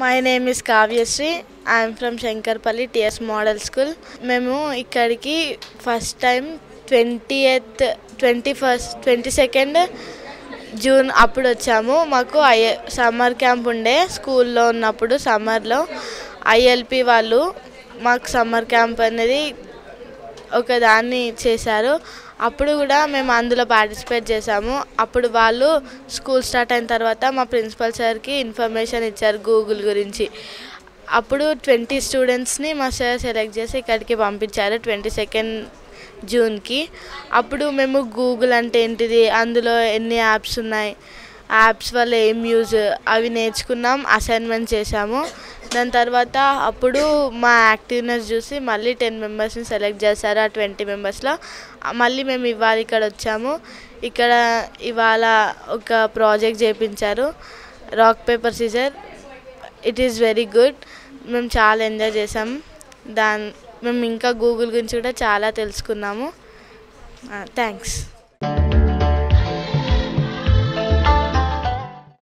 my name is Kavyasri I'm from Shankarpally TS model school మేము ఇక్కడికి first time twenty eighth twenty first twenty second June అప్పుడు వచ్చాము మాకు I summer camp ఉండే స్కూల్లో ఉన్నప్పుడు సమ్మర్లో ఐఎల్పి వాళ్ళు మాకు సమ్మర్ క్యాంప్ అనేది ఒక దాన్ని చేశారు అప్పుడు కూడా మేము అందులో పార్టిసిపేట్ చేసాము అప్పుడు వాళ్ళు స్కూల్ స్టార్ట్ అయిన తర్వాత మా ప్రిన్సిపల్ సార్కి ఇన్ఫర్మేషన్ ఇచ్చారు గూగుల్ గురించి అప్పుడు ట్వంటీ స్టూడెంట్స్ని మా సార్ సెలెక్ట్ చేసి ఇక్కడికి పంపించారు ట్వంటీ సెకండ్ జూన్కి అప్పుడు మేము గూగుల్ అంటే ఏంటిది అందులో ఎన్ని యాప్స్ ఉన్నాయి యాప్స్ వల్ల ఏం యూజ్ అవి నేర్చుకున్నాం అసైన్మెంట్ చేసాము దాని తర్వాత అప్పుడు మా యాక్టివ్నెస్ చూసి మళ్ళీ టెన్ మెంబర్స్ని సెలెక్ట్ చేశారు ఆ ట్వంటీ మెంబర్స్లో మళ్ళీ మేము ఇవాళ ఇక్కడ వచ్చాము ఇక్కడ ఇవాళ ఒక ప్రాజెక్ట్ చేయించారు rock paper scissor it is very good మేము చాలా ఎంజాయ్ చేసాం దాని మేము ఇంకా గూగుల్ గురించి కూడా చాలా తెలుసుకున్నాము థ్యాంక్స్